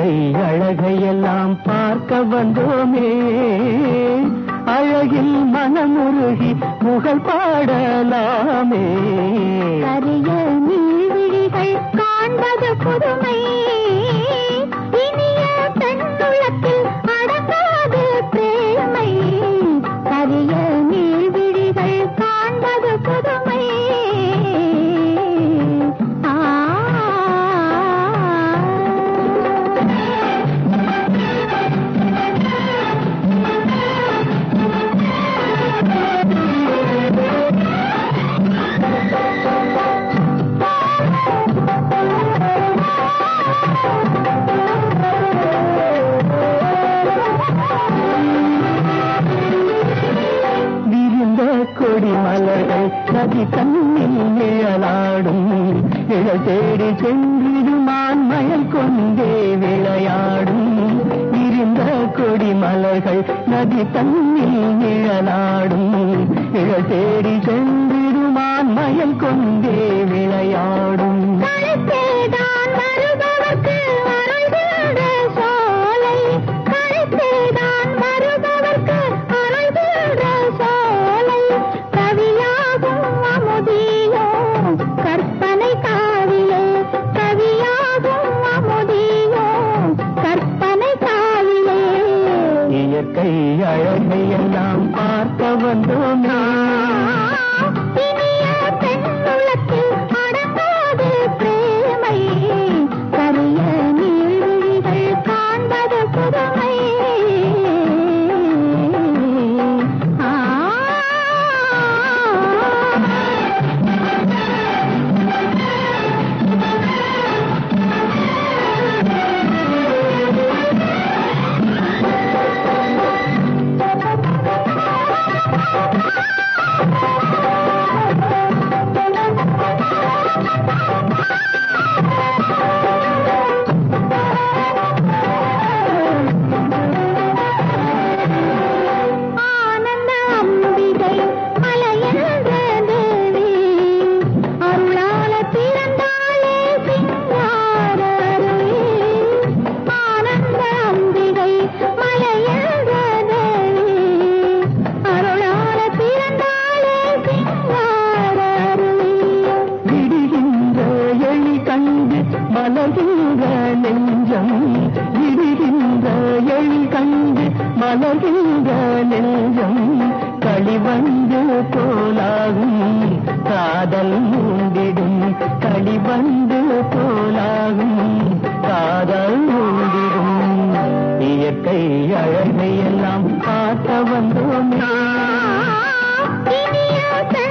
இயற்கை அழகையெல்லாம் பார்க்க வந்தோமே அழகில் மனமுருகி புகழ் பாடலாமே கரிய நீர்விழிகள் காண்பது புதுமை இனிய பெண்ணுளத்தில் அடங்காது பிரேமை கரிய நீர்விழிகள் காண்பது புதுமை விரிந்த கொடி மலர்கள் நதி தன்னில் நிழலாடும் நிழல் தேடி சென்றிடுமான் மயல் கொண்டே விளையாடும் விரிந்த கொடி மலர்கள் நதி தன்னில் நிழலாடும் நிழல் தேடி சென்றிடுமான் மயல் கொண்டே விளையாடும் கழுத்தேதான் வருபவர்க்கு அருள்கின்ற சோலை கழுத்தேதான் வருபவர்க்கு அருள்கின்ற சோலை கவியாகும் அமுதியோ கற்பனை காவிலே கவியாகும் அமுதியோ கற்பனை காவிலே இயற்கை அழகையெல்லாம் பார்க்க வந்தோமே இனிய பெண்ணுளத்தில் அடங்காது பிரேமை கரிய நீழ்விழிகள் காண்பது புதுமை ஆ ஆனந்த அம்பிகை மலையென்ற தேவி அருளால பிறந்தாளே சிங்கார அருவி ஆனந்த அம்பிகை மலையென்ற தேவி அருளால பிறந்தாளே சிங்கார அருவி விடுகின்ற எழி கண்டு மலர்கின்ற நெஞ்சம் விடுகின்ற எழி கண்டு மலர்கின்ற நெஞ்சம் களிவந்து போலாகும் காதல் மூண்டிடும் களிவந்து போலாகும் காதல் மூண்டிடும் இயற்கை அழகையெல்லாம் பார்க்க வந்தோமே இனிய